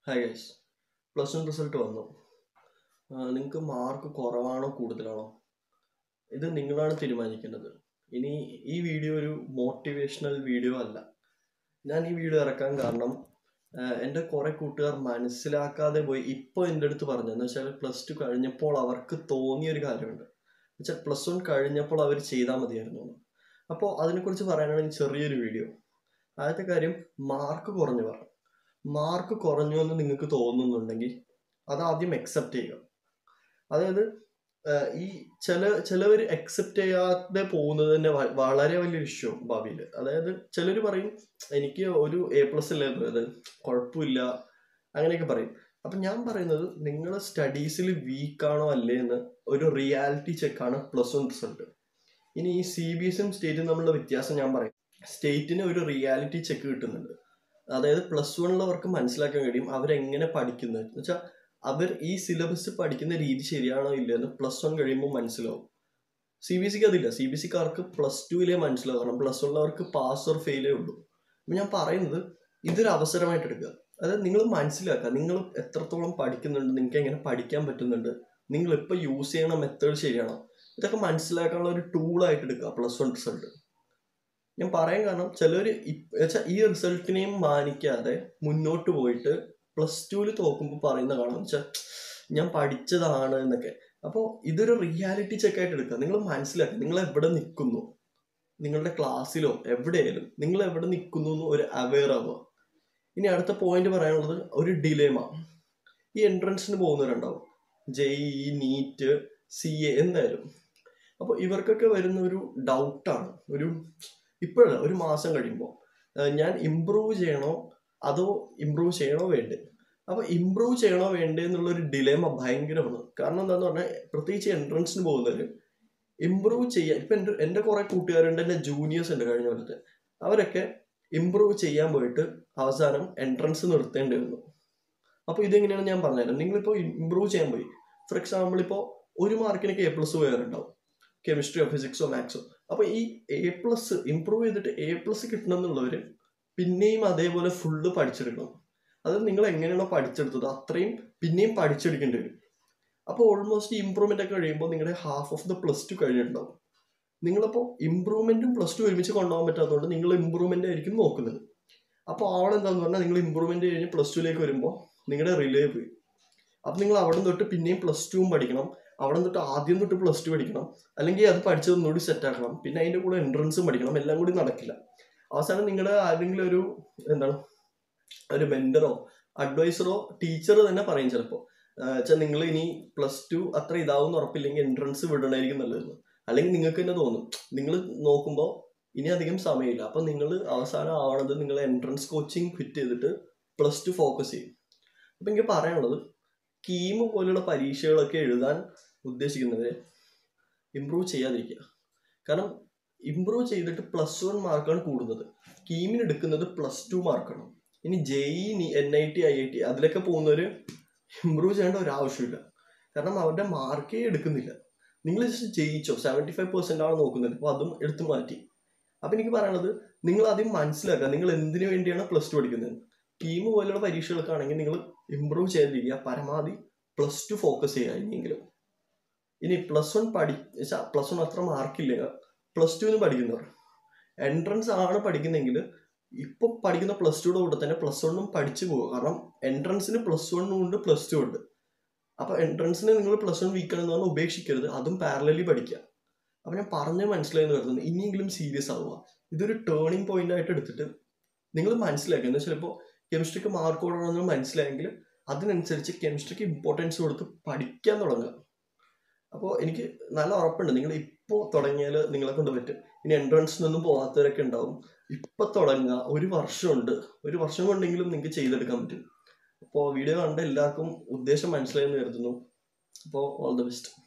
Hi guys plus one result വന്നു നിങ്ങൾക്ക് mark കുറവാണോ കൂടുതലാണോ ഇത് നിങ്ങളാണ് തീരുമാനിക്കേണ്ടത് ഇനി ഈ വീഡിയോ ഒരു മോട്ടിവേഷണൽ വീഡിയോ അല്ല ഞാൻ ഈ വീഡിയോ ഇറക്കാൻ കാരണം ആഹ് എൻ്റെ കുറേ കൂട്ടുകാർ മനസ്സിലാക്കാതെ പോയി ഇപ്പോൾ എൻ്റെ അടുത്ത് പറഞ്ഞു എന്ന് വെച്ചാൽ പ്ലസ് ടു കഴിഞ്ഞപ്പോൾ അവർക്ക് തോന്നിയ ഒരു കാര്യമുണ്ട് വെച്ചാൽ പ്ലസ് വൺ കഴിഞ്ഞപ്പോൾ അവർ ചെയ്താൽ മതിയായിരുന്നു എന്ന്. അപ്പോൾ അതിനെക്കുറിച്ച് പറയാനാണ് ഈ ചെറിയൊരു വീഡിയോ ആദ്യത്തെ കാര്യം മാർക്ക് കുറഞ്ഞു പറ മാർക്ക് കുറഞ്ഞു എന്ന് നിങ്ങൾക്ക് തോന്നുന്നുണ്ടെങ്കിൽ അത് ആദ്യം അക്സെപ്റ്റ് ചെയ്യുക അതായത് ആഹ് ഈ ചില ചിലവർ അക്സെപ്റ്റ് ചെയ്യാതെ പോകുന്നത് തന്നെ വ- വളരെ വലിയൊരു ഇഷ്യൂ ഭാവിയിൽ അതായത് ചിലർ പറയും എനിക്ക് ഒരു എ പ്ലസ് അല്ലേ അത് കുഴപ്പമില്ല അങ്ങനെയൊക്കെ പറയും അപ്പം ഞാൻ പറയുന്നത് നിങ്ങൾ സ്റ്റഡീസിൽ വീക്കാണോ അല്ലേ എന്ന് ഒരു റിയാലിറ്റി ചെക്കാണ് പ്ലസ് വൺ റിസൾട്ട് ഇനി ഈ സി ബി എസും സ്റ്റേറ്റും തമ്മിലുള്ള വ്യത്യാസം ഞാൻ പറയും സ്റ്റേറ്റിന് ഒരു റിയാലിറ്റി ചെക്ക് കിട്ടുന്നുണ്ട് അതായത് പ്ലസ് വണ്ണിലവർക്ക് മനസ്സിലാക്കാൻ കഴിയും അവരെങ്ങനെ പഠിക്കുന്നത് എന്ന് വെച്ചാൽ അവർ ഈ സിലബസ് പഠിക്കുന്ന രീതി ശരിയാണോ ഇല്ലയെന്ന് പ്ലസ് വൺ കഴിയുമ്പോൾ മനസ്സിലാവും സി ബി സിക്ക് അതില്ല സി ബി സിക്കാർക്ക് പ്ലസ് ടുവിലേ മനസ്സിലാവും കാരണം പ്ലസ് വണ്ണിലവർക്ക് പാസ് ഓർ ഫെയിലേ ഉള്ളൂ അപ്പം ഞാൻ പറയുന്നത് ഇതൊരു അവസരമായിട്ട് എടുക്കുക അതായത് നിങ്ങൾ മനസ്സിലാക്കുക നിങ്ങൾ എത്രത്തോളം പഠിക്കുന്നുണ്ട് നിങ്ങൾക്ക് എങ്ങനെ പഠിക്കാൻ പറ്റുന്നുണ്ട് നിങ്ങൾ ഇപ്പോൾ യൂസ് ചെയ്യണ മെത്തേഡ് ശരിയാണോ ഇതൊക്കെ മനസ്സിലാക്കാനുള്ള ഒരു ടൂളായിട്ട് എടുക്കുക പ്ലസ് വൺ റിസൾട്ട് ഞാൻ പറയാൻ കാരണം ചിലർ വെച്ചാൽ ഈ റിസൾട്ടിനെയും മാനിക്കാതെ മുന്നോട്ട് പോയിട്ട് പ്ലസ് ടുവിൽ തോക്കുമ്പോൾ പറയുന്ന കാണാം വെച്ചാൽ ഞാൻ പഠിച്ചതാണ് എന്നൊക്കെ അപ്പോൾ ഇതൊരു റിയാലിറ്റി ചെക്കായിട്ട് എടുക്കുക നിങ്ങൾ മനസ്സിലാക്കുക നിങ്ങൾ എവിടെ നിൽക്കുന്നു നിങ്ങളുടെ ക്ലാസ്സിലോ എവിടെയായാലും നിങ്ങൾ എവിടെ നിൽക്കുന്നു എന്ന് ഒരു അവെയർ ആവുക ഇനി അടുത്ത പോയിന്റ് പറയാനുള്ളത് ഒരു ഡിലേമ ഈ എൻട്രൻസിന് പോകുന്നവരുണ്ടാവും ജെഇ നീറ്റ് സി എ എന്തായാലും അപ്പോൾ ഇവർക്കൊക്കെ വരുന്ന ഒരു ഡൗട്ടാണ് ഒരു ഇപ്പോഴല്ല ഒരു മാസം കഴിയുമ്പോൾ ഞാൻ ഇമ്പ്രൂവ് ചെയ്യണോ അതോ ഇമ്പ്രൂവ് ചെയ്യണോ വേണ്ടേ അപ്പോൾ ഇമ്പ്രൂവ് ചെയ്യണോ വേണ്ടേ എന്നുള്ളൊരു ഡിലേമ ഭയങ്കരമാണ് കാരണം എന്താന്ന് പറഞ്ഞാൽ പ്രത്യേകിച്ച് എൻട്രൻസിന് പോകുന്നവർ ഇമ്പ്രൂവ് ചെയ്യാൻ ഇപ്പം എൻ്റെ എൻ്റെ കുറേ കൂട്ടുകാരുണ്ട് എൻ്റെ ജൂനിയേഴ്സ് ഉണ്ട് കഴിഞ്ഞ കൊല്ലത്തെ അവരൊക്കെ ഇമ്പ്രൂവ് ചെയ്യാൻ പോയിട്ട് അവസാനം എൻട്രൻസ് നിർത്തേണ്ടി വന്നു അപ്പോൾ ഇതെങ്ങനെയാണ് ഞാൻ പറഞ്ഞുതരാം നിങ്ങളിപ്പോൾ ഇമ്പ്രൂവ് ചെയ്യാൻ പോയി ഫോർ എക്സാമ്പിൾ ഇപ്പോൾ ഒരു മാർക്കിനൊക്കെ എ പ്ലസ് വേറുണ്ടാവും കെമിസ്ട്രിയോ ഫിസിക്സോ മാത്സോ അപ്പോൾ ഈ എ പ്ലസ് ഇമ്പ്രൂവ് ചെയ്തിട്ട് എ പ്ലസ് കിട്ടണം എന്നുള്ളവർ പിന്നെയും അതേപോലെ ഫുള്ള് പഠിച്ചെടുക്കണം അത് നിങ്ങൾ എങ്ങനെയാണോ പഠിച്ചെടുത്തത് അത്രയും പിന്നെയും പഠിച്ചെടുക്കേണ്ടി വരും അപ്പോൾ ഓൾമോസ്റ്റ് ഇമ്പ്രൂവ്മെൻ്റ് ഒക്കെ കഴിയുമ്പോൾ നിങ്ങളുടെ half of the plus two കഴിഞ്ഞിട്ടുണ്ടാവും നിങ്ങളപ്പോൾ ഇമ്പ്രൂവ്മെൻറ്റും പ്ലസ് ടു ഒരുമിച്ച് കൊണ്ടുപോകാൻ പറ്റാത്തതുകൊണ്ട് നിങ്ങൾ ഇമ്പ്രൂവ്മെൻ്റ് ആയിരിക്കും നോക്കുന്നത് അപ്പോൾ ആളെന്താന്ന് പറഞ്ഞാൽ നിങ്ങൾ ഇമ്പ്രൂവ്മെൻ്റ് കഴിഞ്ഞ് പ്ലസ് ടുവിലേക്ക് വരുമ്പോൾ നിങ്ങളുടെ റിലേ പോയി അപ്പം നിങ്ങൾ അവിടെ തൊട്ട് പിന്നെയും പ്ലസ് ടുവും പഠിക്കണം അവിടെ തൊട്ട് ആദ്യം തൊട്ട് പ്ലസ് ടു പഠിക്കണം അല്ലെങ്കിൽ അത് പഠിച്ചത് ഒന്നുകൂടി സെറ്റ് ആക്കണം പിന്നെ അതിൻ്റെ കൂടെ എൻട്രൻസും പഠിക്കണം എല്ലാം കൂടി നടക്കില്ല അവസാനം നിങ്ങളുടെ ആരെങ്കിലും ഒരു എന്താണ് ഒരു മെൻറ്ററോ അഡ്വൈസറോ ടീച്ചർ തന്നെ പറയും ചിലപ്പോൾ വെച്ചാൽ നിങ്ങൾ ഇനി പ്ലസ് ടു അത്ര ഇതാവും ഉറപ്പില്ലെങ്കിൽ എൻട്രൻസ് വിടണമായിരിക്കും നല്ലതെന്ന് അല്ലെങ്കിൽ നിങ്ങൾക്ക് തന്നെ തോന്നും നിങ്ങൾ നോക്കുമ്പോൾ ഇനി അധികം സമയമില്ല അപ്പം നിങ്ങൾ അവസാനം ആവണത് നിങ്ങൾ എൻട്രൻസ് കോച്ചിങ് ക്വിറ്റ് ചെയ്തിട്ട് പ്ലസ് ടു ഫോക്കസ് ചെയ്യും അപ്പം എനിക്ക് പറയാനുള്ളത് കീം പോലുള്ള പരീക്ഷകളൊക്കെ എഴുതാൻ ഉദ്ദേശിക്കുന്നവരെ ഇമ്പ്രൂവ് ചെയ്യാതിരിക്കുക കാരണം ഇമ്പ്രൂവ് ചെയ്തിട്ട് പ്ലസ് വൺ മാർക്കാണ് കൂടുന്നത് കീമിന് എടുക്കുന്നത് പ്ലസ് ടു മാർക്കാണ് ഇനി JEE N I T I I T അതിലൊക്കെ പോകുന്നവർ ഇമ്പ്രൂവ് ചെയ്യേണ്ട ഒരു ആവശ്യമില്ല കാരണം അവരുടെ മാർക്കേ എടുക്കുന്നില്ല നിങ്ങൾ ജസ്റ്റ് ജയിച്ചോ സെവൻറ്റി ഫൈവ് പെർസെൻ്റ് ആണ് നോക്കുന്നത് അപ്പോൾ അതും എടുത്തു മാറ്റി അപ്പം എനിക്ക് പറയാനുള്ളത് നിങ്ങൾ ആദ്യം മനസ്സിലാക്കുക നിങ്ങൾ എന്തിനു വേണ്ടിയാണ് പ്ലസ് ടു പഠിക്കുന്നത് ടീം പോലെയുള്ള പരീക്ഷകൾക്കാണെങ്കിൽ നിങ്ങൾ ഇമ്പ്രൂവ് ചെയ്തിരിക്കുക പരമാവധി പ്ലസ് ടു ഫോക്കസ് ചെയ്യുക ഇനിയെങ്കിലും ഇനി പ്ലസ് വൺ പഠി പ്ലസ് വൺ അത്ര മാർക്കില്ല പ്ലസ് ടുവിന് പഠിക്കുന്നവർ എൻട്രൻസ് ആണ് പഠിക്കുന്നെങ്കിൽ ഇപ്പോൾ പഠിക്കുന്ന പ്ലസ് ടുയുടെ കൂടെ തന്നെ പ്ലസ് വണ്ണും പഠിച്ചു പോകുക കാരണം എൻട്രൻസിന് പ്ലസ് വണ്ണും ഉണ്ട് പ്ലസ് ടു ഉണ്ട് അപ്പോൾ എൻട്രൻസിന് നിങ്ങൾ പ്ലസ് വൺ വീക്കാണെന്ന് പറഞ്ഞാൽ ഉപേക്ഷിക്കരുത് അതും പാരലലി പഠിക്കുക അപ്പോൾ ഞാൻ പറഞ്ഞ് മനസ്സിലായെന്ന് കരുതുന്നു ഇനിയെങ്കിലും സീരിയസ് ആവുക ഇതൊരു ടേണിംഗ് പോയിന്റ് ആയിട്ട് എടുത്തിട്ട് നിങ്ങൾ മനസ്സിലാക്കുക എന്ന് വെച്ചാൽ ഇപ്പോൾ കെമിസ്ട്രിക്ക് മാർക്ക് കൊടുക്കണമെന്ന് മനസ്സിലായെങ്കിൽ അതിനനുസരിച്ച് കെമിസ്ട്രിക്ക് ഇമ്പോർട്ടൻസ് കൊടുത്ത് പഠിക്കാൻ തുടങ്ങുക അപ്പോൾ എനിക്ക് നല്ല ഉറപ്പുണ്ട് നിങ്ങൾ ഇപ്പോൾ തുടങ്ങിയാൽ നിങ്ങളെ കൊണ്ട് പറ്റും ഇനി എൻട്രൻസിനൊന്നും പോകാത്തവരൊക്കെ ഉണ്ടാവും ഇപ്പം തുടങ്ങുക ഒരു വർഷമുണ്ട് ഒരു വർഷം കൊണ്ടെങ്കിലും നിങ്ങൾക്ക് ചെയ്തെടുക്കാൻ പറ്റും അപ്പോൾ വീഡിയോ കണ്ട എല്ലാവർക്കും ഉദ്ദേശം മനസ്സിലായെന്ന് കരുതുന്നു അപ്പോൾ ഓൾ ദ ബെസ്റ്റ്